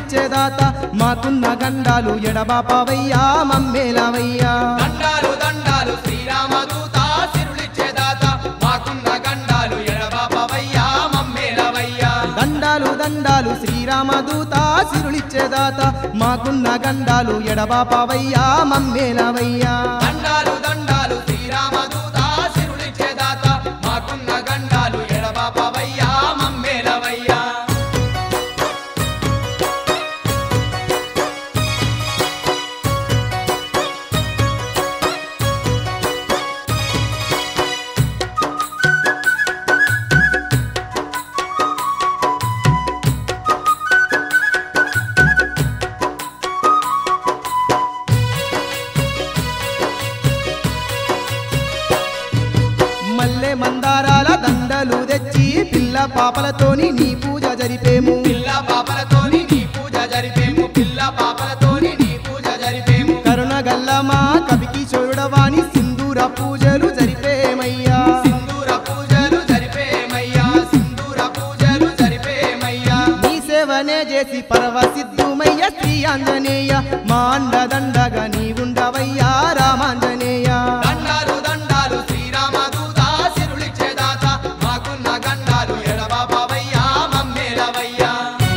సిరులిచ్చేదాత మాకున్న గండాలు ఎడబాపవయ్యా మమ్మేలవయ్యా దండాలు దండాలు శ్రీరామదూత సిరులిచ్చేదాత మాకున్న గండాలు ఎడబాపవయ్యా మమ్మేలవయ్యా దండాలు దండాలు శ్రీరామదూత సిరులిచ్చేదాత మాకున్న గండాలు ఎడబాపవయ్యా మమ్మేలవయ్యా దండాలు దండాలు శ్రీరామదూత సిరులిచ్చేదాత మాకున్న గండాలు ఎడబాపవయ్యా మమ్మేలవయ్యా మల్లె మందారాల దండలు తెచ్చి పిల్ల పాపలతోని నీ పూజ జరిపేము పిల్ల పాపలతోని నీ పూజ జరిపేము పిల్ల పాపలతోని నీ పూజ జరిపేము కరుణ గల్లమా కవికి చోరుడవాణి సింధూర పూజలు జరిపేమయ్యా సింధూర పూజలు జరిపేమయ్యా సింధూర పూజలు జరిపేమయ్యా నీ సేవనే చేసి పరవసిద్ధుమయ్య శ్రీ ఆంజనేయ మా అండదండగా నీ ఉండవయ్యా రామాంజనేయ దండాలు దండాలు శ్రీరామదూత సిరులిచ్చేదాత మాకున్న గండాలు ఎడబాపవయ్యా మమ్మేలవయ్యా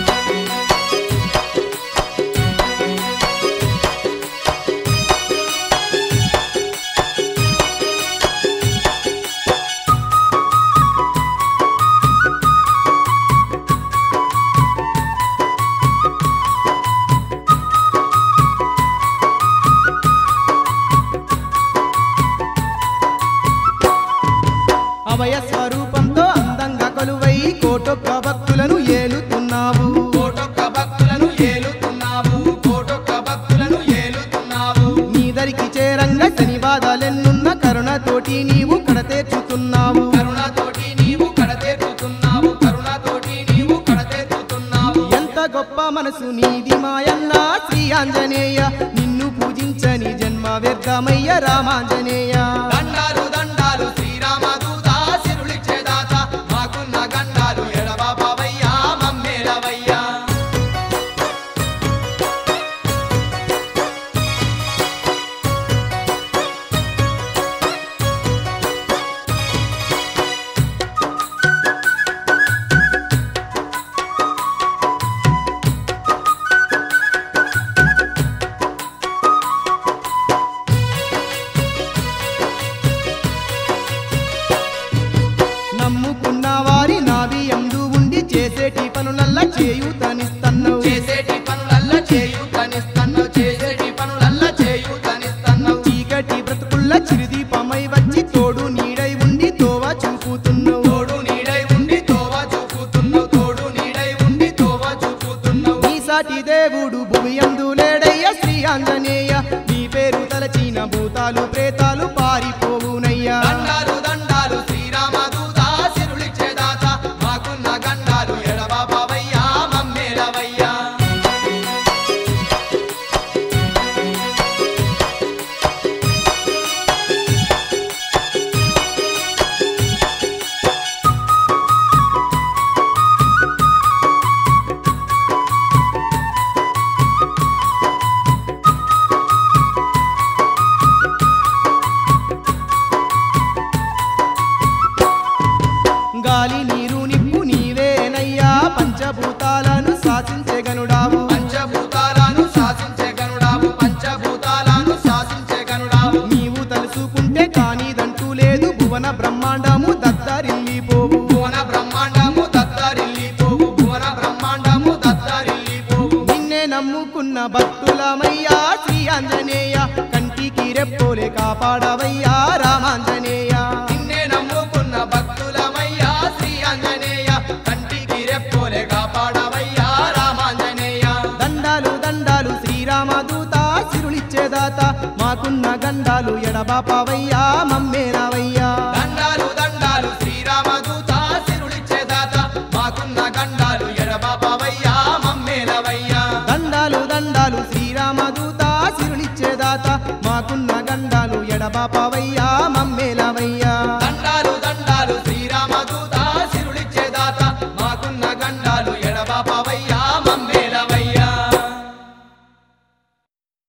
అభయ స్వరూపంతో అందంగా కొలువై కోటొక్క భక్తులను ఏలుతున్నావు కోటొక్క భక్తులను ఏలుతున్నావు కోటొక్క భక్తులను ఏలుతున్నావు నీదరికి చేరంగా శని బాధలెన్నున్న కరుణతోటి నీవు కడతేర్చుతున్నావు కరుణతోటి నీవు కడతేర్చుతున్నావు కరుణతోటి నీవు కడతేర్చుతున్నావు ఎంత గొప్ప మనసు నీది మాయన్న శ్రీ ఆంజనేయ నిన్ను పూజించని జన్మ వ్యర్థమయ్య రామాంజనేయ దండాలు దండాలు శ్రీరామదూత సిరులిచ్చేదాత మాకున్న గండాలు ఎడబాపవయ్యా మమ్మేలవయ్యా నమ్ముకున్న వారి నావి ఎందు ఉండి చేసేటి పనులల్లా చేయూతనిస్తన్నావు చేసేటి పనులల్ల చేయూతనిస్తన్నావు చేసేటి పనులల్ల చేయూతనిస్తన్నావు చీకటి బ్రతుకుల్ల చిరుదీపమై వచ్చి తోడు నీడై ఉండి తోవ చూపుతున్నావు తోడు నీడై ఉండి తోవ చూపుతున్నావు తోడు నీడై ఉండి తోవ చూపుతున్నావు నీ సాటి దేవుడు భూమియందు లేడయ్య శ్రీ ఆంజనేయ నీ పేరు తలచిన భూతాలు ప్రేతాలు పారిపోవునయ్యా దండాలు దండాలు శ్రీరామదూత సిరులిచ్చేదాత మాకున్న గండాలు ఎడబాపవయ్యా మమ్మేలవయ్యా గాలి నీరు నిప్పు నీవేనయ్యా పంచభూతాలను శాసించే గనుడావు పంచభూతాలను శాసించే గనుడావు పంచభూతాలను శాసించే గనుడావు నీవు తలుసుకుంటే కానిదంటూ లేదు భువన బ్రహ్మాండము దత్తరిల్లిపోవు భువన బ్రహ్మాండము దత్తరిల్లిపోవు భువన బ్రహ్మాండము దత్తరిల్లిపోవు నిన్నే నమ్ముకున్న భక్తులమయ్యా శ్రీ ఆంజనేయ కంటికి రెప్పోలే కాపాడవయ్యా రామాంజనేయ నిన్నే నమ్ముకున్న భక్తులమయ్యా శ్రీ ఆంజనేయ కంటికి రెప్పోలే కాపాడవయ్యా రామాంజనేయ దండాలు దండాలు శ్రీరామదూత సిరులిచ్చేదాత మాకున్న గండాలు ఎడబాపవయ్యా మమ్మేనవయ్యా దండాలు దండాలు శ్రీరామదూత సిరులిచ్చేదాత మాకున్న గండాలు ఎడబాపవయ్యా మమ్మేలవయ్యా దండాలు దండాలు శ్రీరామదూత సిరులిచ్చేదాత మాకున్న గండాలు ఎడబాపవయ్యా మమ్మేల